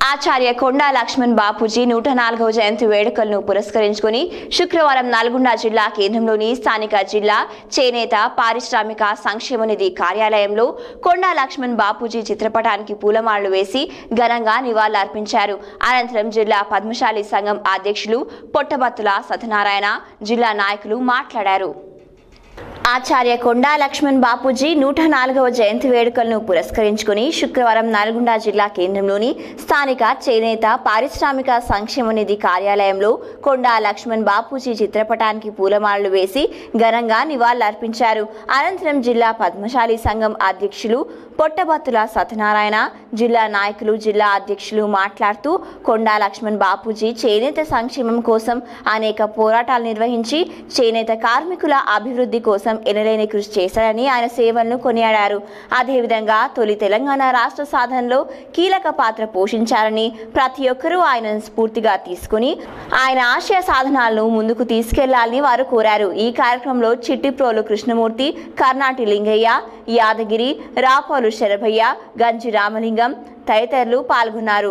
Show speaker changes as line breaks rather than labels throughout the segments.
ఆచార్య కొండా లక్ష్మణ్ బాపూజీ నూట నాలుగవ జయంతి వేడుకలను పురస్కరించుకుని శుక్రవారం నల్గొండ జిల్లా కేంద్రంలోని స్థానిక జిల్లా చేనేత పారిశ్రామిక సంక్షేమ నిధి కార్యాలయంలో కొండా లక్ష్మణ్ బాపూజీ చిత్రపటానికి పూలమాలలు వేసి ఘనంగా నివాళులర్పించారు అనంతరం జిల్లా పద్మశాలి సంఘం అధ్యక్షులు పొట్టబత్తుల సత్యనారాయణ జిల్లా నాయకులు మాట్లాడారు ఆచార్య కొండా లక్ష్మణ్ బాపూజీ నూట నాలుగవ జయంతి వేడుకలను పురస్కరించుకుని శుక్రవారం నల్గొండ జిల్లా కేంద్రంలోని స్థానిక చేనేత పారిశ్రామిక సంక్షేమ నిధి కార్యాలయంలో కొండా లక్ష్మణ్ బాపూజీ చిత్రపటానికి పూలమాలలు వేసి ఘనంగా నివాళులర్పించారు అనంతరం జిల్లా పద్మశాలి సంఘం అధ్యక్షులు పొట్టబత్తుల సత్యనారాయణ జిల్లా నాయకులు జిల్లా అధ్యక్షులు మాట్లాడుతూ కొండా లక్ష్మణ్ బాపూజీ చేనేత సంక్షేమం కోసం అనేక పోరాటాలు నిర్వహించి చేనేత కార్మికుల అభివృద్ధి కోసం ఎనలేని కృషి చేశారని ఆయన సేవలను కొనియాడారు అదేవిధంగా తొలి తెలంగాణ రాష్ట్ర సాధనలో కీలక పాత్ర పోషించారని ప్రతి ఒక్కరూ ఆయనను స్ఫూర్తిగా తీసుకుని ఆయన ఆశయ సాధనాలను ముందుకు తీసుకెళ్లాలని వారు కోరారు ఈ కార్యక్రమంలో చిట్టిప్రోలు కృష్ణమూర్తి కర్ణాటి లింగయ్య యాదగిరి రాపాలు శరభయ్య గంజి రామలింగం తదితరులు పాల్గొన్నారు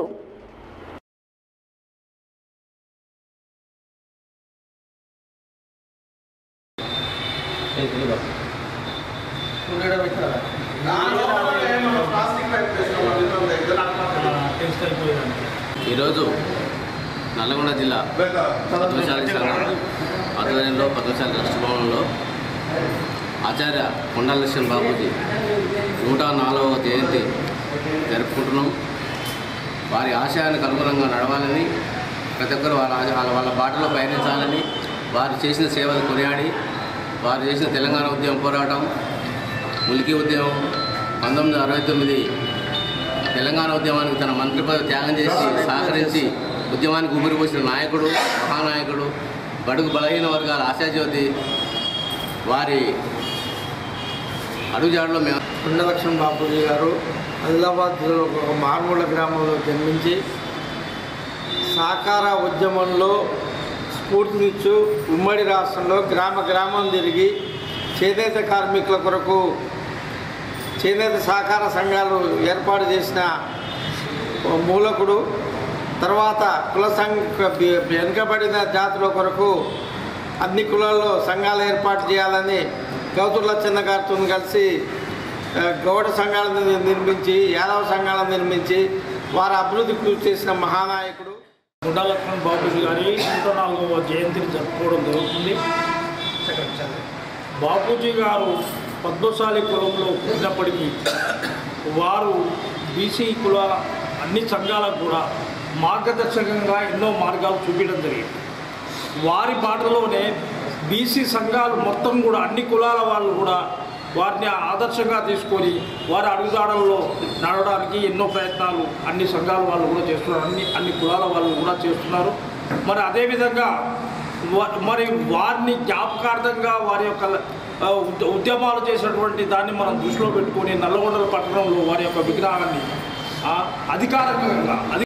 ఈరోజు నల్లగొండ జిల్లా పద్మశాలి సంఘం ఆధ్వర్యంలో పద్మశాలి రాష్ట్ర భవనంలో ఆచార్య కొండల లక్ష్మణ్ బాబూజీ నూట నాలుగవ జయంతి జరుపుకుంటున్నాం వారి ఆశయానికి అనుగుణంగా నడవాలని ప్రతి ఒక్కరు వాళ్ళ ఆశ- వాళ్ళ వాళ్ళ బాటలో పయనించాలని వారు చేసిన సేవలు కొనియాడి వారు చేసిన తెలంగాణ ఉద్యమం పోరాటం ఉలికి ఉద్యమం పంతొమ్మిది వందల అరవై తొమ్మిది తెలంగాణ ఉద్యమానికి తన మంత్రి పదవి త్యాగం చేసి సహకరించి ఉద్యమానికి ఊపిరిపోసిన నాయకుడు మహానాయకుడు బడుగు బలహీన వర్గాల ఆశాజ్యోతి వారి అడుగుజాడలో మేము
కొండలక్ష్మణ్ బాపూజీ గారు ఆదిలాబాద్ జిల్లాలో ఒక మారుమూల గ్రామంలో జన్మించి సాకార ఉద్యమంలో స్ఫూర్తినిచ్చు ఉమ్మడి రాష్ట్రంలో గ్రామ గ్రామం తిరిగి చేనేత కార్మికుల కొరకు చేనేత సహకార సంఘాలు ఏర్పాటు చేసిన మూలకుడు తర్వాత కుల సంఘ వెనుకబడిన జాతుల కొరకు అన్ని కులాల్లో సంఘాలు ఏర్పాటు చేయాలని గౌతుల చిన్న గారితో కలిసి ఆ, గౌడ సంఘాలను ని- నిర్మించి యాదవ సంఘాలను నిర్మించి వారి అభివృద్ధి కృషి చేసిన మహానాయకుడు
గుండా లక్ష్మణ్ బాబూజీ గారి నూట నాలుగవ జయంతిని జరుపుకోవడం జరుగుతుంది బాపూజీ గారు పద్మశాలి కులంలో పుట్టినప్పటికీ వారు బీసీ కులాల అన్ని సంఘాలకు కూడా మార్గదర్శకంగా ఎన్నో మార్గాలు చూపించడం జరిగింది వారి బాటలోనే బీసీ సంఘాలు మొత్తం కూడా అన్ని కులాల వాళ్ళు కూడా వారిని ఆదర్శంగా తీసుకొని వారి అడుగుదాడల్లో నడవడానికి ఎన్నో ప్రయత్నాలు అన్ని సంఘాల వాళ్ళు కూడా చేస్తున్నారు అన్ని అన్ని కులాల వాళ్ళు కూడా చేస్తున్నారు మరి అదేవిధంగా వా- మరి వారిని జ్ఞాపకార్థంగా వారి యొక్క ఆ, ఉద్య- ఉద్యమాలు చేసినటువంటి దాన్ని మనం దృష్టిలో పెట్టుకొని నల్లగొండల పట్టణంలో వారి యొక్క విగ్రహాన్ని ఆ, అధికారికంగా